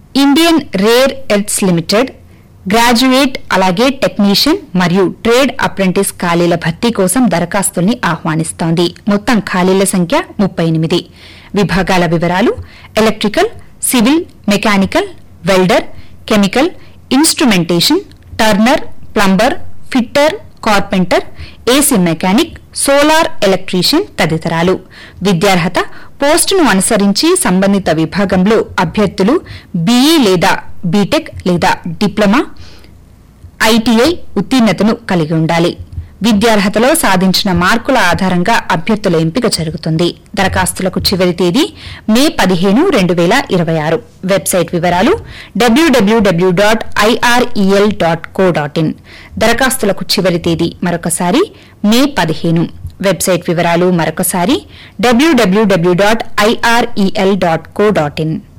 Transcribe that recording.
Indian rare earths limited graduate అలాగే technician మరియు trade apprentice ఖాళీల భర్తీ కోసం దరఖాస్తుల్ని ఆహ్వానిస్తోంది మొత్తం ఖాళీల సంఖ్య ముప్పై ఎనిమిది విభాగాల వివరాలు electrical civil mechanical welder chemical instrumentation turner plumber fitter carpenter AC mechanic solar electrician తదితరాలు విద్యార్హత పోస్టును అనుసరించి సంబంధిత విభాగంలో అభ్యర్థులు బీఈ లేదా బీటెక్ లేదా డిప్లొమా ఐటీఐ ఉత్తీర్ణతను కలిగి ఉండాలి విద్యార్హతలో సాధించిన మార్కుల ఆధారంగా అభ్యర్థుల ఎంపిక జరుగుతుంది దరఖాస్తులకు చివరి తేదీ మే పదిహేను రెండు వేల ఇరవై ఆరు వెబ్సైట్ వివరాలు W W W dot I R E L dot co dot in దరఖాస్తులకు చివరి తేదీ మరొకసారి మే పదిహేను వెబ్సైట్ వివరాలు మరొకసారి W W W dot I R E L dot co dot in